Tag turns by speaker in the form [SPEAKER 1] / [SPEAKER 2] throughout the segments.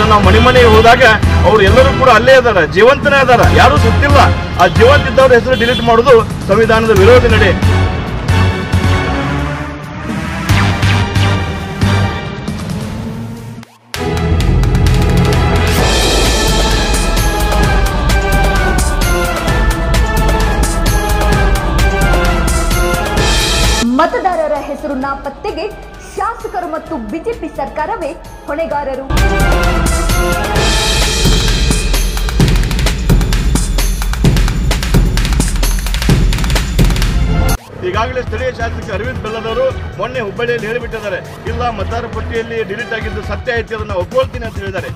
[SPEAKER 1] ನಾವು ಮನೆ ಮನೆಗೆ ಹೋದಾಗ ಅವ್ರು ಎಲ್ಲರೂ ಕೂಡ ಅಲ್ಲೇ ಇದಾರ ಜೀವಂತನೇ ಅದಾರ ಯಾರು ಸುತ್ತಿಲ್ಲ ಆ ಜೀವಂತ ಇದ್ದವ್ರ ಹೆಸರು ಡಿಲೀಟ್ ಮಾಡೋದು ಸಂವಿಧಾನದ ವಿರೋಧಿ ನಡೆ
[SPEAKER 2] ಮತದಾರರ ಹೆಸರು ನಾಪತ್ತೆಗೆ ಶಾಸಕರು ಮತ್ತು ಬಿಜೆಪಿ ಸರ್ಕಾರವೇ ಹೊಣೆಗಾರರು
[SPEAKER 1] ಈಗಾಗಲೇ ಸ್ಥಳೀಯ ಶಾಸಕ ಅರವಿಂದ್ ಬೆಲ್ಲದವರು ಮೊನ್ನೆ ಹುಬ್ಬಳ್ಳಿಯಲ್ಲಿ ಹೇಳಿಬಿಟ್ಟಿದ್ದಾರೆ ಇಲ್ಲ ಮತದಾರ ಪಟ್ಟಿಯಲ್ಲಿ ಡಿಲೀಟ್ ಆಗಿದ್ದು ಸತ್ಯ ಐತಿ ಅದನ್ನ ಒಪ್ಕೊಳ್ತೀನಿ ಅಂತ ಹೇಳಿದ್ದಾರೆ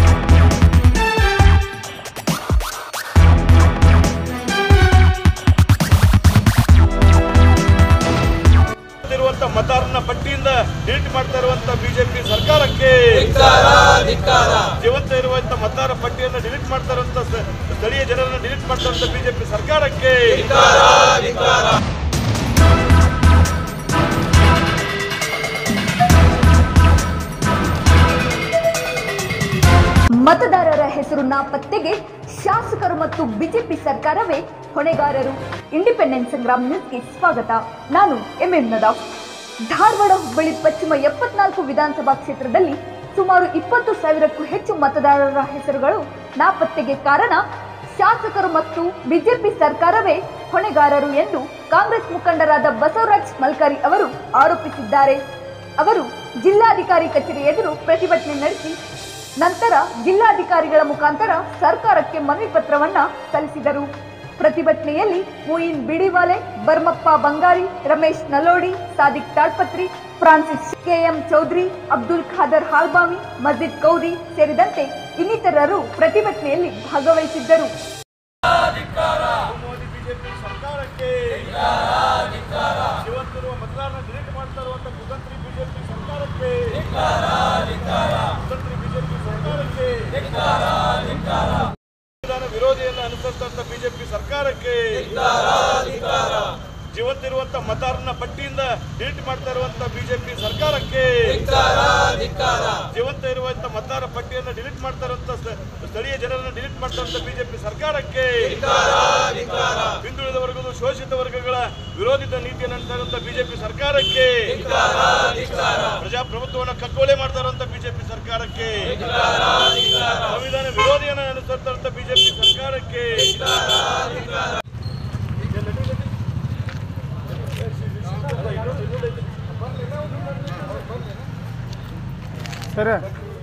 [SPEAKER 1] ಇರುವಂತ ಮತದಾರನ ಪಟ್ಟಿಯಿಂದ ಡಿಲೀಟ್ ಮಾಡ್ತಾ ಇರುವಂತ ಬಿಜೆಪಿ ಸರ್ಕಾರಕ್ಕೆ ಜೀವಂತ ಇರುವಂತ ಮತದಾರ ಪಟ್ಟಿಯನ್ನು ಡಿಲೀಟ್ ಮಾಡ್ತಾ ಇರುವಂತ ಸ- ಸ್ಥಳೀಯ ಜನರನ್ನ ಡಿಲೀಟ್ ಮಾಡ್ತಾ ಇರುವಂತ ಬಿಜೆಪಿ ಸರ್ಕಾರಕ್ಕೆ
[SPEAKER 2] ಮತದಾರರ ಹೆಸರು ನಾಪತ್ತೆಗೆ ಶಾಸಕರು ಮತ್ತು ಬಿಜೆಪಿ ಸರ್ಕಾರವೇ ಹೊಣೆಗಾರರು ಇಂಡಿಪೆಂಡೆನ್ಸ್ ಸಂಗ್ರಾಮ್ ನ್ಯೂಸ್ಗೆ ಸ್ವಾಗತ ನಾನು ಎಂ ಎಂ ನದಾಫ್ ಧಾರವಾಡ ಹುಬ್ಬಳ್ಳಿ ಪಶ್ಚಿಮ ಎಪ್ಪತ್ನಾಲ್ಕು ವಿಧಾನಸಭಾ ಕ್ಷೇತ್ರದಲ್ಲಿ ಸುಮಾರು ಇಪ್ಪತ್ತು ಸಾವಿರಕ್ಕೂ ಹೆಚ್ಚು ಮತದಾರರ ಹೆಸರುಗಳು ನಾಪತ್ತೆಗೆ ಕಾರಣ ಶಾಸಕರು ಮತ್ತು ಬಿಜೆಪಿ ಸರ್ಕಾರವೇ ಹೊಣೆಗಾರರು ಎಂದು ಕಾಂಗ್ರೆಸ್ ಮುಖಂಡರಾದ ಬಸವರಾಜ್ ಮಲ್ಕಾರಿ ಅವರು ಆರೋಪಿಸಿದ್ದಾರೆ ಅವರು ಜಿಲ್ಲಾಧಿಕಾರಿ ಕಚೇರಿ ಎದುರು ಪ್ರತಿಭಟನೆ ನಡೆಸಿ ನಂತರ ಜಿಲ್ಲಾಧಿಕಾರಿಗಳ ಮುಖಾಂತರ ಸರ್ಕಾರಕ್ಕೆ ಮನವಿ ಪತ್ರವನ್ನ ಸಲ್ಲಿಸಿದರು ಪ್ರತಿಭಟನೆಯಲ್ಲಿ ಮುಯಿನ್ ಬಿಡಿವಾಲೆ ಬರ್ಮಪ್ಪ ಬಂಗಾರಿ ರಮೇಶ್ ನಲೋಡಿ ಸಾದಿಕ್ ತಾಳ್ಪತ್ರಿ ಫ್ರಾನ್ಸಿಸ್ ಕೆಎಂ ಚೌಧರಿ ಅಬ್ದುಲ್ ಖಾದರ್ ಹಾಲ್ಬಾವಿ ಮಜಿದ್ ಕೌದಿ ಸೇರಿದಂತೆ ಇನ್ನಿತರರು ಪ್ರತಿಭಟನೆಯಲ್ಲಿ ಭಾಗವಹಿಸಿದ್ದರು
[SPEAKER 1] ಮೋದಿ ಬಿಜೆಪಿ ಸರ್ಕಾರಕ್ಕೆ ಜೀವಂತಿರುವ ಮತದಾರನ ಡಿಲೀಟ್ ಮಾಡ್ತಾ ಇರುವಂತ ಕುತಂತ್ರಿ ಬಿಜೆಪಿ ಸರ್ಕಾರಕ್ಕೆ ಕುತಂತ್ರಿ ಬಿಜೆಪಿ ಸರ್ಕಾರಕ್ಕೆ ಸಂವಿಧಾನ ವಿರೋಧಿಯನ್ನ ಅನುಸರಿಸಿದಂತ ಬಿಜೆಪಿ ಸರ್ಕಾರಕ್ಕೆ ಜೀವಂತಿರುವಂತ ಮತದಾರನ ಪಟ್ಟಿಯಿಂದ ಡಿಲೀಟ್ ಮಾಡ್ತಾ ಇರುವಂತ ಬಿಜೆಪಿ ಸರ್ಕಾರಕ್ಕೆ ಜೀವಂತ ಇರುವಂತ ಮತದಾರ ಪಟ್ಟಿಯನ್ನು ಡಿಲೀಟ್ ಮಾಡ್ತಾ ಇರುವಂತ ಸ- ಸ್ಥಳೀಯ ಜನರನ್ನ ಡಿಲೀಟ್ ಮಾಡ್ತಾ ಇರುವಂತ ಬಿಜೆಪಿ ಸರ್ಕಾರಕ್ಕೆ ಹಿಂದುಳಿದ ವರ್ಗದ ಶೋಷಿತ ವರ್ಗಗಳ ವಿರೋಧಿತ ನೀತಿಯನ್ನು ನಡೆಸ್ತಾ ಇರುವಂತ ಬಿಜೆಪಿ ಸರ್ಕಾರಕ್ಕೆ ಪ್ರಜಾಪ್ರಭುತ್ವವನ್ನು ಕಗ್ಗೊಲೆ ಮಾಡ್ತಾ ಇರುವಂತ ಬಿಜೆಪಿ ಸರ್ಕಾರಕ್ಕೆ ಸಂವಿಧಾನ ವಿರೋಧಿಯನ್ನು ಅನುಸರಿಸ್ತಾ ಇರುವಂತ ಬಿಜೆಪಿ ಸರ್ಕಾರಕ್ಕೆ
[SPEAKER 3] ಸರ್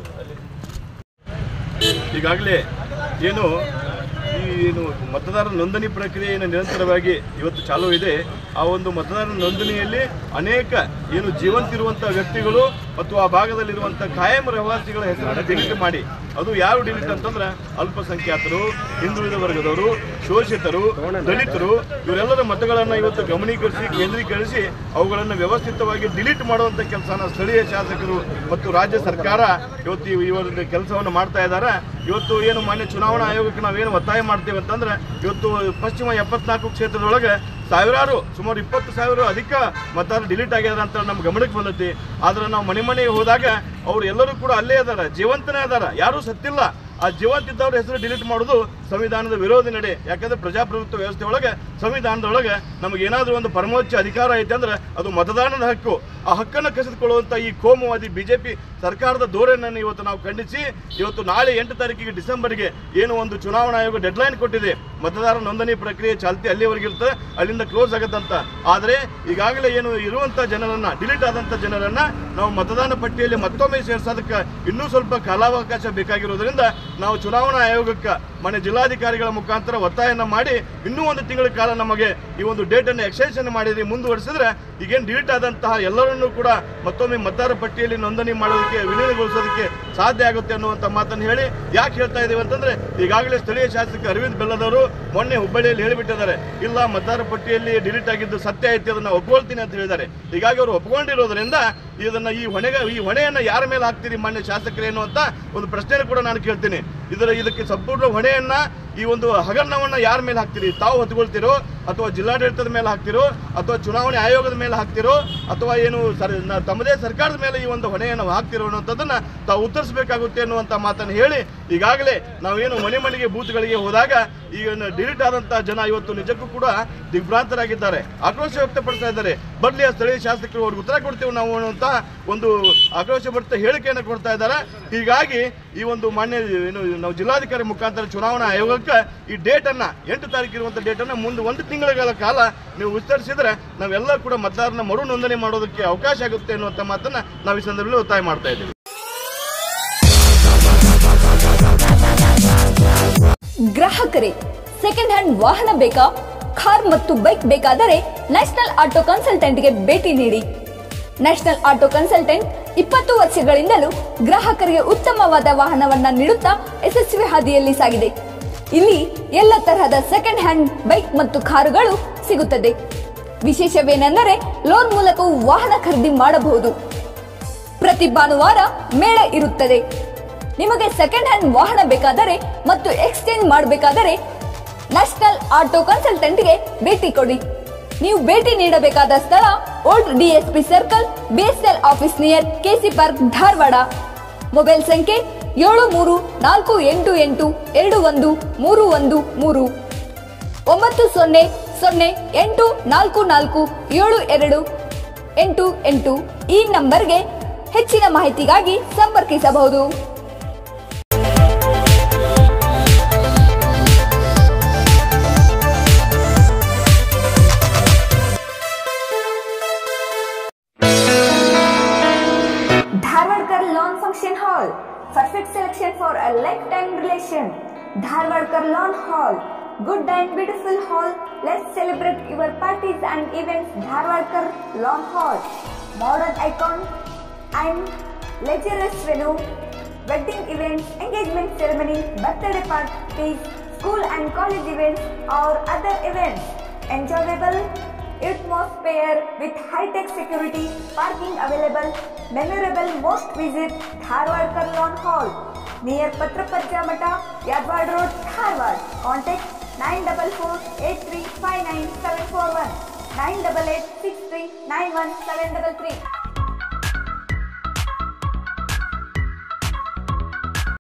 [SPEAKER 1] ಈಗಾಗಲೇ ಏನು ಈ ಏನು ಮತದಾರ ನೋಂದಣಿ ಪ್ರಕ್ರಿಯೆ ಏನು ನಿರಂತರವಾಗಿ ಇವತ್ತು ಚಾಲೂ ಇದೆ ಆ ಒಂದು ಮತದಾರ ನೋಂದಣಿಯಲ್ಲಿ ಅನೇಕ ಏನು ಜೀವಂತಿರುವಂಥ ವ್ಯಕ್ತಿಗಳು ಮತ್ತು ಆ ಭಾಗದಲ್ಲಿರುವಂಥ ಕಾಯಂ ರಹವಾಸಿಗಳ ಹೆಸರನ್ನು ಡಿಲೀಟ್ ಮಾಡಿ ಅದು ಯಾರು ಡಿಲೀಟ್ ಅಂತಂದ್ರೆ ಅಲ್ಪಸಂಖ್ಯಾತರು ಹಿಂದುಳಿದ ವರ್ಗದವರು ಶೋಷಿತರು ದಲಿತರು ಇವರೆಲ್ಲರ ಮತಗಳನ್ನು ಇವತ್ತು ಗಮನೀಕರಿಸಿ ಕೇಂದ್ರೀಕರಿಸಿ ಅವುಗಳನ್ನು ವ್ಯವಸ್ಥಿತವಾಗಿ ಡಿಲೀಟ್ ಮಾಡುವಂಥ ಕೆಲಸನ ಸ್ಥಳೀಯ ಶಾಸಕರು ಮತ್ತು ರಾಜ್ಯ ಸರ್ಕಾರ ಇವತ್ತು ಈ ಈ ಒಂದು ಕೆಲಸವನ್ನು ಮಾಡ್ತಾ ಇದ್ದಾರೆ ಇವತ್ತು ಏನು ಮಾನ್ಯ ಚುನಾವಣಾ ಆಯೋಗಕ್ಕೆ ನಾವೇನು ಒತ್ತಾಯ ಮಾಡ್ತೀವಿ ಅಂತಂದ್ರೆ ಇವತ್ತು ಪಶ್ಚಿಮ ಎಪ್ಪತ್ನಾಲ್ಕು ಕ್ಷೇತ್ರದೊಳಗೆ ಸಾವಿರಾರು ಸುಮಾರು ಇಪ್ಪತ್ತು ಸಾವಿರ ಅಧಿಕ ಮತದಾರರು ಡಿಲೀಟ್ ಆಗ್ಯಾರ ಅಂತ ನಮ್ಮ ಗಮನಕ್ಕೆ ಬಂದೈತಿ ಆದ್ರೆ ನಾವು ಮನೆ ಮನೆಗೆ ಹೋದಾಗ ಅವ್ರು ಎಲ್ಲರೂ ಕೂಡ ಅಲ್ಲೇ ಇದಾರ ಜೀವಂತನೇ ಅದಾರ ಯಾರೂ ಸತ್ತಿಲ್ಲ ಆ ಜೀವಂತ ಇದ್ದವ್ರ ಹೆಸರು ಡಿಲೀಟ್ ಮಾಡೋದು ಸಂವಿಧಾನದ ವಿರೋಧಿ ನಡೆ ಯಾಕಂದ್ರೆ ಪ್ರಜಾಪ್ರಭುತ್ವ ವ್ಯವಸ್ಥೆ ಒಳಗೆ ಸಂವಿಧಾನದೊಳಗೆ ನಮಗೆ ಏನಾದರೂ ಒಂದು ಪರಮೋಚ್ಚ ಅಧಿಕಾರ ಐತೆ ಅಂದ್ರೆ ಅದು ಮತದಾನದ ಹಕ್ಕು ಆ ಹಕ್ಕನ್ನು ಕಸಿದುಕೊಳ್ಳುವಂಥ ಈ ಕೋಮುವಾದಿ ಬಿಜೆಪಿ ಸರ್ಕಾರದ ಧೋರಣೆಯನ್ನು ಇವತ್ತು ನಾವು ಖಂಡಿಸಿ ಇವತ್ತು ನಾಳೆ ಎಂಟು ತಾರೀಕಿಗೆ ಡಿಸೆಂಬರ್ಗೆ ಏನು ಒಂದು ಚುನಾವಣಾ ಆಯೋಗ ಡೆಡ್ಲೈನ್ ಕೊಟ್ಟಿದೆ ಮತದಾರ ನೋಂದಣಿ ಪ್ರಕ್ರಿಯೆ ಚಾಲ್ತಿ ಅಲ್ಲಿವರೆಗೆ ಇರ್ತದೆ ಅಲ್ಲಿಂದ ಕ್ಲೋಸ್ ಆಗತ್ತಂತ ಆದರೆ ಈಗಾಗಲೇ ಏನು ಇರುವಂಥ ಜನರನ್ನ ಡಿಲೀಟ್ ಆದಂಥ ಜನರನ್ನ ನಾವು ಮತದಾನ ಪಟ್ಟಿಯಲ್ಲಿ ಮತ್ತೊಮ್ಮೆ ಸೇರ್ಸೋದಕ್ಕೆ ಇನ್ನೂ ಸ್ವಲ್ಪ ಕಾಲಾವಕಾಶ ಬೇಕಾಗಿರೋದ್ರಿಂದ ನಾವು ಚುನಾವಣಾ ಆಯೋಗಕ್ಕೆ ಮನೆ ಜಿಲ್ಲಾಧಿಕಾರಿಗಳ ಮುಖಾಂತರ ಒತ್ತಾಯನ ಮಾಡಿ ಇನ್ನೂ ಒಂದು ತಿಂಗಳ ಕಾಲ ನಮಗೆ ಈ ಒಂದು ಡೇಟನ್ನು ಎಕ್ಸ್ಟೆನ್ಷನ್ ಮಾಡಿದ್ರೆ ಮುಂದುವರಿಸಿದ್ರೆ ಈಗೇನು ಡಿಲೀಟ್ ಆದಂತಹ ಎಲ್ಲರನ್ನೂ ಕೂಡ ಮತ್ತೊಮ್ಮೆ ಮತದಾರ ಪಟ್ಟಿಯಲ್ಲಿ ನೋಂದಣಿ ಮಾಡೋದಕ್ಕೆ ವಿಲೀನಗೊಳಿಸೋದಕ್ಕೆ ಸಾಧ್ಯ ಆಗುತ್ತೆ ಅನ್ನುವಂಥ ಮಾತನ್ನು ಹೇಳಿ ಯಾಕೆ ಹೇಳ್ತಾ ಇದ್ದೀವಿ ಅಂತಂದ್ರೆ ಈಗಾಗಲೇ ಸ್ಥಳೀಯ ಶಾಸಕ ಅರವಿಂದ್ ಬೆಲ್ಲದವರು ಮೊನ್ನೆ ಹುಬ್ಬಳ್ಳಿಯಲ್ಲಿ ಹೇಳಿಬಿಟ್ಟಿದ್ದಾರೆ ಇಲ್ಲ ಮತದಾರ ಪಟ್ಟಿಯಲ್ಲಿ ಡಿಲೀಟ್ ಆಗಿದ್ದು ಸತ್ಯ ಐತಿ ಅದನ್ನ ಒಪ್ಕೊಳ್ತೀನಿ ಅಂತ ಹೇಳಿದ್ದಾರೆ ಹೀಗಾಗಿ ಅವರು ಒಪ್ಕೊಂಡಿರೋದ್ರಿಂದ ಇದನ್ನ ಈ ಹೊಣೆಗ ಈ ಹೊಣೆಯನ್ನ ಯಾರ ಮೇಲೆ ಹಾಕ್ತೀರಿ ಮಾನ್ಯ ಶಾಸಕರೇನು ಅಂತ ಒಂದು ಪ್ರಶ್ನೆ ಕೂಡ ನಾನು ಕೇಳ್ತೀನಿ ಇದರ ಇದಕ್ಕೆ ಸಂಪೂರ್ಣ ಹೊಣೆಯನ್ನ ಈ ಒಂದು ಹಗರಣವನ್ನ ಯಾರ ಮೇಲೆ ಹಾಕ್ತೀರಿ ತಾವು ಹೊತ್ಕೊಳ್ತೀರೋ ಅಥವಾ ಜಿಲ್ಲಾಡಳಿತದ ಮೇಲೆ ಹಾಕ್ತಿರೋ ಅಥವಾ ಚುನಾವಣೆ ಆಯೋಗದ ಮೇಲೆ ಹಾಕ್ತಿರೋ ಅಥವಾ ಏನು ಸರ್ ನ- ತಮ್ಮದೇ ಸರ್ಕಾರದ ಮೇಲೆ ಈ ಒಂದು ಹೊಣೆಯನ್ನು ಹಾಕ್ತಿರೋ ಅನ್ನೋಂಥದ್ದನ್ನ ತಾವು ಉತ್ತರಿಸಬೇಕಾಗುತ್ತೆ ಅನ್ನುವಂಥ ಮಾತನ್ನು ಹೇಳಿ ಈಗಾಗಲೇ ನಾವೇನು ಮನೆ ಮನೆಗೆ ಬೂತ್ಗಳಿಗೆ ಹೋದಾಗ ಈಗ ಡಿಲೀಟ್ ಆದಂತಹ ಜನ ಇವತ್ತು ನಿಜಕ್ಕೂ ಕೂಡ ದಿಗ್ಭ್ರಾಂತರಾಗಿದ್ದಾರೆ ಆಕ್ರೋಶ ವ್ಯಕ್ತಪಡಿಸ್ತಾ ಇದ್ದಾರೆ ಬದಲಿ ಆ ಸ್ಥಳೀಯ ಶಾಸಕರು ಅವ್ರಿಗೆ ಉತ್ತರ ಕೊಡ್ತೇವೆ ನಾವು ಅನ್ನುವಂಥ ಒಂದು ಆಕ್ರೋಶ ಭರಿತ ಹೇಳಿಕೆಯನ್ನು ಕೊಡ್ತಾ ಇದ್ದಾರೆ ಹೀಗಾಗಿ ಈ ಒಂದು ಮಾನ್ಯ ಏನು ನಾವು ಜಿಲ್ಲಾಧಿಕಾರಿ ಮುಖಾಂತರ ಚುನಾವಣಾ ಆಯೋಗಕ್ಕೆ ಈ ಡೇಟನ್ನು ಎಂಟು ತಾರೀಕು ಇರುವಂಥ ಡೇಟನ್ನು ಮುಂದೆ ಒಂದು ತಿಂಗಳ ಕಾಲ ನೀವು ವಿಸ್ತರಿಸಿದ್ರೆ ನಾವೆಲ್ಲ ಕೂಡ ಮತದಾರನ ಮರು ನೋಂದಣಿ ಮಾಡೋದಕ್ಕೆ ಅವಕಾಶ ಆಗುತ್ತೆ ಅನ್ನುವಂಥ ಮಾತನ್ನ ನಾವು ಈ ಸಂದರ್ಭದಲ್ಲಿ ಒತ್ತಾಯ ಮಾಡ್ತಾ ಇದ್ದೀವಿ
[SPEAKER 2] ಗ್ರಾಹಕರೇ ಸೆಕೆಂಡ್ ಹ್ಯಾಂಡ್ ವಾಹನ ಬೇಕಾ ಕಾರ್ ಮತ್ತು ಬೈಕ್ ಬೇಕಾದರೆ ನ್ಯಾಷನಲ್ ಆಟೋ ಕನ್ಸಲ್ಟೆಂಟ್ಗೆ ಭೇಟಿ ನೀಡಿ ನ್ಯಾಷನಲ್ ಆಟೋ ಕನ್ಸಲ್ಟೆಂಟ್ ಇಪ್ಪತ್ತು ವರ್ಷಗಳಿಂದಲೂ ಗ್ರಾಹಕರಿಗೆ ಉತ್ತಮವಾದ ವಾಹನವನ್ನ ನೀಡುತ್ತಾ ಯಶಸ್ವಿ ಹಾದಿಯಲ್ಲಿ ಸಾಗಿದೆ ಇಲ್ಲಿ ಎಲ್ಲ ತರಹದ ಸೆಕೆಂಡ್ ಹ್ಯಾಂಡ್ ಬೈಕ್ ಮತ್ತು ಕಾರುಗಳು ಸಿಗುತ್ತದೆ ವಿಶೇಷವೇನೆಂದರೆ ಲೋನ್ ಮೂಲಕವೂ ವಾಹನ ಖರೀದಿ ಮಾಡಬಹುದು ಪ್ರತಿ ಭಾನುವಾರ ಮೇಳ ಇರುತ್ತದೆ ನಿಮಗೆ ಸೆಕೆಂಡ್ ಹ್ಯಾಂಡ್ ವಾಹನ ಬೇಕಾದರೆ ಮತ್ತು ಎಕ್ಸ್ಚೇಂಜ್ ಮಾಡಬೇಕಾದರೆ ನ್ಯಾಷನಲ್ ಆಟೋ ಕನ್ಸಲ್ಟೆಂಟ್ಗೆ ಭೇಟಿ ಕೊಡಿ ನೀವು ಭೇಟಿ ನೀಡಬೇಕಾದ ಸ್ಥಳ old DSP circle BSL office near KC park Dharwad mobile ಸಂಖ್ಯೆ ಏಳು ಮೂರು ನಾಲ್ಕು ಎಂಟು ಎಂಟು ಎರಡು ಒಂದು ಮೂರು ಒಂದು ಮೂರು ಒಂಬತ್ತು ಸೊನ್ನೆ ಸೊನ್ನೆ ಎಂಟು ನಾಲ್ಕು ನಾಲ್ಕು ಏಳು ಎರಡು ಎಂಟು ಎಂಟು ಈ ನಂಬರ್ಗೆ ಹೆಚ್ಚಿನ ಮಾಹಿತಿಗಾಗಿ ಸಂಪರ್ಕಿಸಬಹುದು Dharwadkar Lawn Function Hall. Perfect selection for a lifetime relation. Dharwadkar Lawn Hall. Good and beautiful hall. Let's celebrate your parties and events. Dharwadkar Lawn Hall. Modern icon and luxurious venue. Wedding events, engagement ceremony, birthday parties, school and college events or other events. Enjoyable atmosphere with high-tech security, parking available, memorable most visit Dharwad Karlon Hall near Patrapajja Mata, Yadwad Road, Dharwad. Contact 944 988 639 741